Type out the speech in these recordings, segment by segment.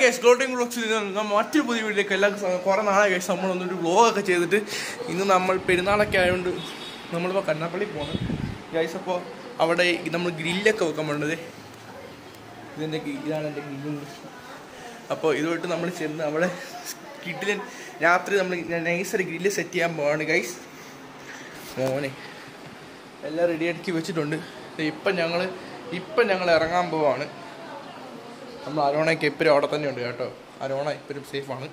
Guys ഗ്ലോട്ടിംഗ് ബ്ലോഗ്സിൽ മറ്റൊരു പുതിയ വീട്ടിലേക്ക് എല്ലാവർക്കും കുറേ നാളെ ഗൈസ് നമ്മളൊന്നൊരു വ്ളോഗൊക്കെ ചെയ്തിട്ട് ഇന്ന് നമ്മൾ പെരുന്നാളൊക്കെ ആയതുകൊണ്ട് നമ്മളിപ്പോൾ കണ്ണാപ്പള്ളി പോകണം ഗൈസ് അപ്പോൾ അവിടെ ഈ നമ്മൾ ഗ്രില്ലൊക്കെ വെക്കാൻ പോകേണ്ടത് ഇതെൻ്റെ ഗി- ഇതാണ് എൻ്റെ ഗ്രില്ലിങ് അപ്പോൾ ഇതുമായിട്ട് നമ്മൾ ചെന്ന് അവിടെ കിട്ടില് രാത്രി നമ്മൾ നൈസൊരു ഗ്രില്ല് സെറ്റ് ചെയ്യാൻ പോവാണ് ഗൈസ് മോനെ എല്ലാം റെഡിയാക്കി വെച്ചിട്ടുണ്ട് ദേ ഇപ്പം ഞങ്ങൾ ഇപ്പം ഞങ്ങൾ ഇറങ്ങാൻ പോവാണ് നമ്മൾ അരോണയ്ക്ക് എപ്പോഴും അവിടെ തന്നെ ഉണ്ട് കേട്ടോ അരോണ എപ്പോഴും സേഫാണ്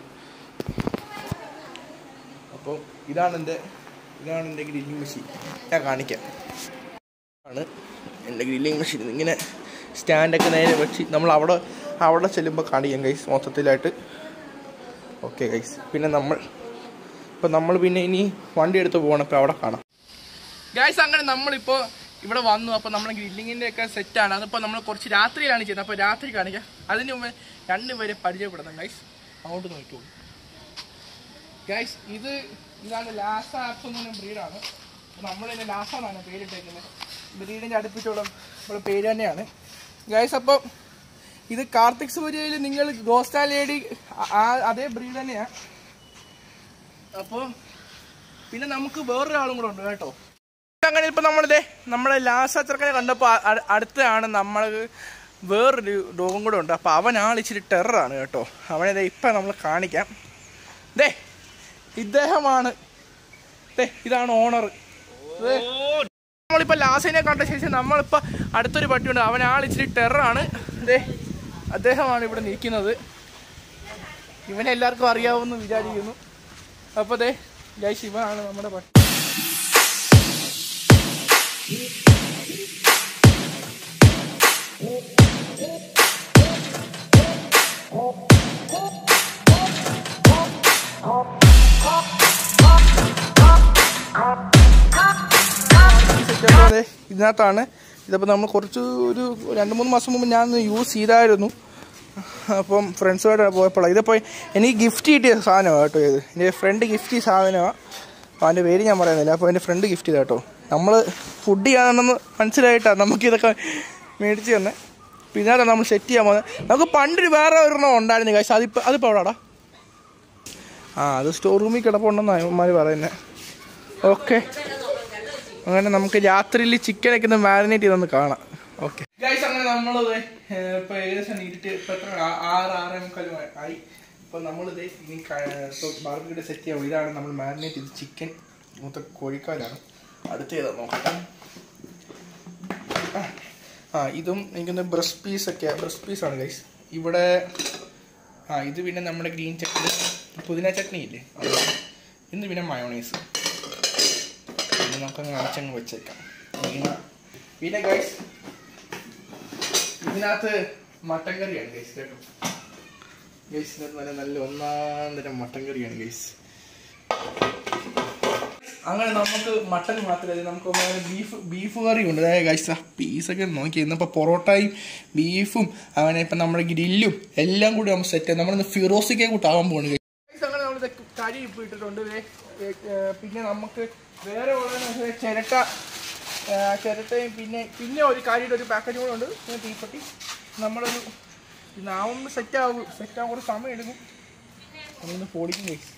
അപ്പോൾ ഇതാണ് എൻ്റെ ഇതാണ് എൻ്റെ ഗ്രില്ലിംഗ് മെഷീൻ ഞാൻ കാണിക്കാം ആണ് എൻ്റെ ഗ്രില്ലിംഗ് മെഷീൻ ഇങ്ങനെ സ്റ്റാൻഡൊക്കെ നേരെ വെച്ച് നമ്മൾ അവിടെ അവിടെ ചെല്ലുമ്പോൾ കാണിക്കാം ഗൈസ് മൊത്തത്തിലായിട്ട് ഓക്കെ ഗൈസ് പിന്നെ നമ്മൾ ഇപ്പം നമ്മൾ പിന്നെ ഇനി വണ്ടി എടുത്ത് പോകണം ഇപ്പോൾ അവിടെ കാണാം ഗൈസ് അങ്ങനെ നമ്മളിപ്പോൾ ഇവിടെ വന്നു അപ്പോൾ നമ്മുടെ ഗ്രില്ലിങ്ങിൻ്റെ ഒക്കെ സെറ്റാണ് അതിപ്പോൾ നമ്മൾ കുറച്ച് രാത്രിയിലാണ് ചെയ്യുന്നത് അപ്പോൾ രാത്രി കാണിക്കാം അതിന് മുമ്പ് രണ്ടുപേരെ പരിചയപ്പെടുത്താം ഗൈസ് അങ്ങോട്ട് നോക്കിക്കോളൂ ഗൈസ് ഇത് ഇതാണ് ലാസ ആപ്സ് എന്ന് പറഞ്ഞ ബ്രീഡാണ് നമ്മൾ ഇതിനെ ലാസ എന്നാണ് പേരിട്ടേക്കുന്നത് ബ്രീഡിൻ്റെ അടുപ്പിച്ചുള്ള നമ്മുടെ പേര് തന്നെയാണ് ഗൈസ് അപ്പം ഇത് കാർത്തിക് സൂര്യയിൽ നിങ്ങൾ ഗോസ്റ്റാ ലേഡി അതേ ബ്രീഡ് തന്നെയാണ് അപ്പോൾ പിന്നെ നമുക്ക് വേറൊരാളും കൂടെ ഉണ്ട് കേട്ടോ അങ്ങനെ ഇപ്പൊ നമ്മളിതേ നമ്മളെ ലാസ്റ്റ് ചെറുക്കനെ കണ്ടപ്പോൾ അടുത്താണ് നമ്മൾ വേറൊരു ഡോഗും കൂടെ ഉണ്ട് അപ്പോൾ അവനാൾ ഇച്ചിരി ടെററാണ് കേട്ടോ അവനെ ദേ ഇപ്പം നമ്മൾ കാണിക്കാം ദേ ഇദ്ദേഹമാണ് ദേ ഇതാണ് ഓണർ നമ്മളിപ്പോൾ ലാസിനെ കണ്ട ശേഷം നമ്മളിപ്പോൾ അടുത്തൊരു പട്ടിയുണ്ട് അവനാൾ ഇച്ചിരി ടെററാണ് ദേ അദ്ദേഹമാണ് ഇവിടെ നിൽക്കുന്നത് ഇവനെ എല്ലാവർക്കും അറിയാവുമെന്ന് വിചാരിക്കുന്നു അപ്പോൾ ദേ ജയ് ശിവനാണ് നമ്മുടെ പട്ടി സെറ്റപ്പ് അതെ ഇതിനകത്താണ് ഇതിപ്പോൾ നമ്മൾ കുറച്ച് ഒരു രണ്ട് മൂന്ന് മാസം മുമ്പ് ഞാൻ യൂസ് ചെയ്തായിരുന്നു അപ്പം ഫ്രണ്ട്സുമായിട്ട് പോയപ്പോൾ ഇതിപ്പോൾ എനിക്ക് ഗിഫ്റ്റ് കിട്ടിയ സാധനമാണ് കേട്ടോ ഇത് എൻ്റെ ഫ്രണ്ട് ഗിഫ്റ്റ് ചെയ്ത സാധനമാണ് അപ്പോൾ അതിൻ്റെ പേര് ഞാൻ പറയുന്നില്ല അപ്പോൾ എൻ്റെ ഫ്രണ്ട് ഗിഫ്റ്റ് ചെയ്ത കേട്ടോ നമ്മൾ ഫുഡ് ചെയ്യാണെന്ന് മനസ്സിലായിട്ടാണ് നമുക്കിതൊക്കെ മേടിച്ച് തന്നെ അപ്പോൾ ഇതിനകത്താണ് നമ്മൾ സെറ്റ് ചെയ്യാൻ പോകുന്നത് നമുക്ക് പണ്ടൊരു വേറെ ഒരെണ്ണം ഉണ്ടായിരുന്നു കാശ് അതിപ്പോൾ അതിപ്പോൾ എവിടെടാ ആ അത് സ്റ്റോർ റൂമിൽ കിടപ്പുണ്ടെന്നാണ് അവന്മാർ പറയുന്നത് ഓക്കെ അങ്ങനെ നമുക്ക് രാത്രിയിൽ ചിക്കനൊക്കെ ഒന്ന് മാരിനേറ്റ് ചെയ്തൊന്ന് കാണാം ഓക്കെ ഗൈസ് അങ്ങനെ നമ്മളത് ഇപ്പൊ ഏകദേശം ഇരുട്ട് ഇപ്പൊ എത്ര ആ- ആറ് ആറേ മുക്കാലും ആയി ഇപ്പൊ നമ്മളിത് ഇനി ബാർബിക്യൂടെ സെറ്റ് ചെയ്യാം ഇതാണ് നമ്മൾ മാരിനേറ്റ് ചെയ്ത് ചിക്കൻ മൊത്തം കോഴിക്കാലാണ് അടുത്ത ഏതാ നോക്കട്ടെ ആ, ആ ഇതും എനിക്കൊന്ന് ബ്രസ്റ്റ് പീസ് ഒക്കെ ബ്രസ്റ്റ് പീസ് ആണ് ഗൈസ് ഇവിടെ ആ ഇത് പിന്നെ നമ്മുടെ ഗ്രീൻ ചട്നി പുതിന ചട്നി ഇല്ലേ അത്. ഇന്ന് പിന്നെ മയോണൈസ് ഇത് നമുക്കങ്ങ് അടച്ചങ്ങ് വെച്ചേക്കാം പിന്നെ പിന്നെ ഗൈസ് ഇതിനകത്ത് മട്ടൻ കറിയാണ് ഗൈസ് കേട്ടോ ഗൈസ് ഇതിനകത്ത് നല്ല നല്ല ഒന്നാം തരം മട്ടൻ കറിയാണ് ഗൈസ് അങ്ങനെ നമുക്ക് മട്ടൻ മാത്രമല്ല നമുക്ക് ബീഫ് ബീഫ് കറി ഉണ്ട് അതായത് ഗൈസ് പീസൊക്കെ നോക്കി ഇന്നിപ്പോൾ പൊറോട്ടയും ബീഫും അങ്ങനെ ഇപ്പം നമ്മുടെ ഗ്രില്ലും എല്ലാം കൂടി നമ്മൾ സെറ്റ് നമ്മളിന്ന് ഫിറോസിക്കെ കൂട്ടാവാൻ പോകുന്നു ഗൈസ് അങ്ങനെ നമ്മൾ കരി ഇപ്പം ഇട്ടിട്ടുണ്ട് ദേ, ഏ, ഏ, പിന്നെ നമുക്ക് വേറെ ഉള്ളതെന്ന് വെച്ചാൽ ചിരട്ട ആ, ചിരട്ടയും പിന്നെ പിന്നെ ഒരു കാര്യയുടെ ഒരു പാക്കറ്റും കൂടെ ഉണ്ട് പിന്നെ തീപ്പെട്ടി നമ്മളൊരു നാവും സെറ്റ് ആവും സെറ്റ് ആവാൻ കുറച്ച് സമയം എടുക്കും നമ്മളൊന്ന് പൊടിക്കും ഗൈസ്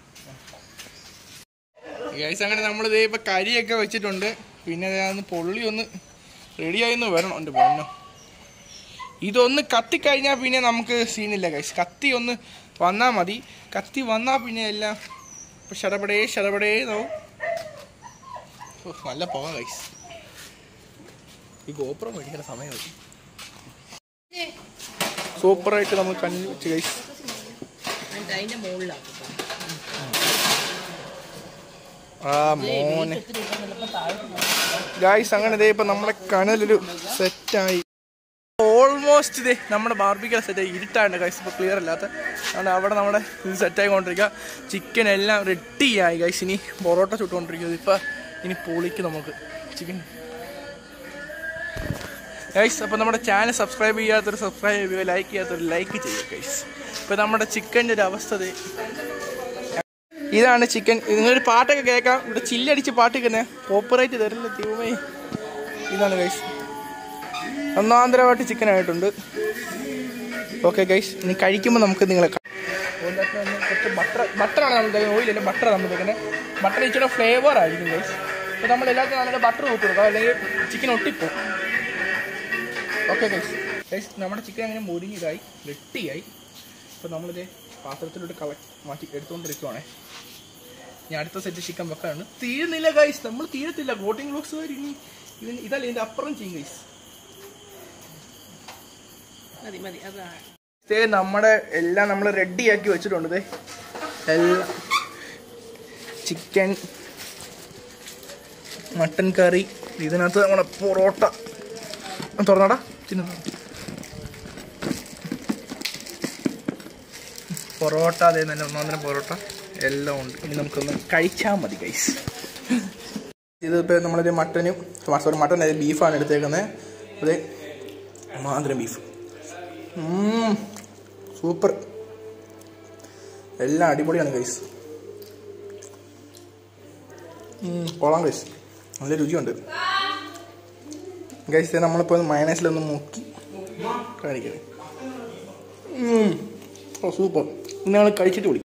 ഗൈസ് അങ്ങനെ നമ്മൾ ഇതേ ഇപ്പം കരിയൊക്കെ വെച്ചിട്ടുണ്ട് പിന്നെ ദേ അതൊന്ന് പൊള്ളി ഒന്ന് റെഡിയായി ഒന്ന് വരണം ഉണ്ട് പൊന്നോ ഇതൊന്ന് കത്തിക്കഴിഞ്ഞാൽ പിന്നെ നമുക്ക് സീനില്ല ഗൈസ് കത്തി ഒന്ന് വന്നാൽ മതി കത്തി വന്നാൽ പിന്നെ എല്ലാം ഇപ്പം ഷടപടേ ഷടപടേ ഇതാവും ഓ, നല്ല പോകാം ഗൈസ് ഈ ഗോപുരം മേടിക്കുന്ന സമയമായി സൂപ്പറായിട്ട് നമ്മൾ കഞ്ഞി വെച്ച് ഗൈസ് അതിന്റെ മുകളിലാക്കും ആ മോനെ ഗായ്സ് അങ്ങനെ ഇതേ ഇപ്പൊ നമ്മുടെ കനലൊരു സെറ്റായി ഓൾമോസ്റ്റ് ഇതേ നമ്മുടെ ബാർബിക്കൽ സെറ്റായി ഇരുട്ടാണ്ട് ഗൈസ് ഇപ്പോൾ ക്ലിയർ അല്ലാത്ത അതുകൊണ്ട് അവിടെ നമ്മുടെ ഇത് സെറ്റായി കൊണ്ടിരിക്കുക ചിക്കൻ എല്ലാം റെഡിയായി ഗൈസ് ഇനി പൊറോട്ട ചുട്ടുകൊണ്ടിരിക്കുന്നത് ഇപ്പം ഇനി പൊളിക്ക് നമുക്ക് ചിക്കൻ ഗൈസ് അപ്പോൾ നമ്മുടെ ചാനൽ സബ്സ്ക്രൈബ് ചെയ്യാത്തൊരു സബ്സ്ക്രൈബ് ചെയ്യുക ലൈക്ക് ചെയ്യാത്തൊരു ലൈക്ക് ചെയ്യുക ഗൈസ് ഇപ്പോൾ നമ്മുടെ ചിക്കൻ്റെ ഒരു അവസ്ഥ ദേ ഇതാണ് ചിക്കൻ നിങ്ങളൊരു പാട്ടൊക്കെ കേൾക്കാം ഇവിടെ ചില്ലടിച്ച് പാട്ട് കേൾക്കുന്നേ കോപ്പറേറ്റ് തരില്ല ദൈവമേ ഇതാണ് ഗൈസ് ഒന്നാന്തരമായിട്ട് ചിക്കൻ ആയിട്ടുണ്ട് ഓക്കെ ഗൈസ് ഇനി കഴിക്കുമ്പോൾ നമുക്ക് നിങ്ങളെ കാ- ഓയിലൊക്കെ ഒന്ന് കുറച്ച് ബട്ടർ ബട്ടറാണ് നമ്മൾ ഓയിലല്ല ബട്ടർ നമ്മൾ വെക്കുന്നത് ബട്ടർ ഇച്ചിരി ഫ്ലേവർ ആയിരിക്കും ഗൈസ് അപ്പോൾ നമ്മൾ എല്ലാത്തിനും നല്ല ബട്ടർ കൂട്ടി കൊടുക്കുക അല്ലെങ്കിൽ ചിക്കൻ ഒട്ടിപ്പോവും ഓക്കെ ഗൈസ് ഗൈസ് നമ്മുടെ ചിക്കൻ അങ്ങനെ മുരിഞ്ഞതായി വെട്ടിയായി അപ്പോൾ നമ്മളിത് പാത്രത്തിലോട്ട് കള മാറ്റി എടുത്തുകൊണ്ടിരിക്കുവാണേ ഞാൻ അടുത്ത സെറ്റ് ചിക്കൻ വെക്കാണ് തീരുന്നില്ല ഗൈസ് നമ്മൾ തീരത്തില്ല കോട്ടിംഗ് ബ്ലോക്സ് വരെ ഇനി ഇതിന് ഇതല്ല ഇതിൻ്റെ അപ്പുറം ചെയ്യും ഗൈസ് മതി മതി അതാ ഇതേ നമ്മുടെ എല്ലാം നമ്മൾ റെഡിയാക്കി വെച്ചിട്ടുണ്ട് ദേ എല്ലാം ചിക്കൻ മട്ടൻ കറി ഇതിനകത്ത് നമ്മുടെ പൊറോട്ട തുറന്നടാ തിന്നു പൊറോട്ട അതേ നല്ല ഒന്നാന്തരം പൊറോട്ട എല്ലാം ഉണ്ട് ഇനി നമുക്കൊന്ന് കഴിച്ചാൽ മതി ഗൈസ് ഇതിപ്പോൾ നമ്മളൊരു മട്ടനും സോറി മട്ടൻ അതായത് ബീഫാണ് എടുത്തേക്കുന്നത് അതെ മാന്തരം ബീഫ് സൂപ്പർ എല്ലാം അടിപൊളിയാണ് ഗൈസ് കൊള്ളാം ഗൈസ് നല്ല രുചിയുണ്ട് ഗൈസ് നമ്മളിപ്പോൾ മയണൈസിലൊന്ന് മുക്കി കാണിക്കണേ ഉം. ഓ സൂപ്പർ ഇന്ന് ഞങ്ങൾ കഴിച്ചിട്ട് വിളി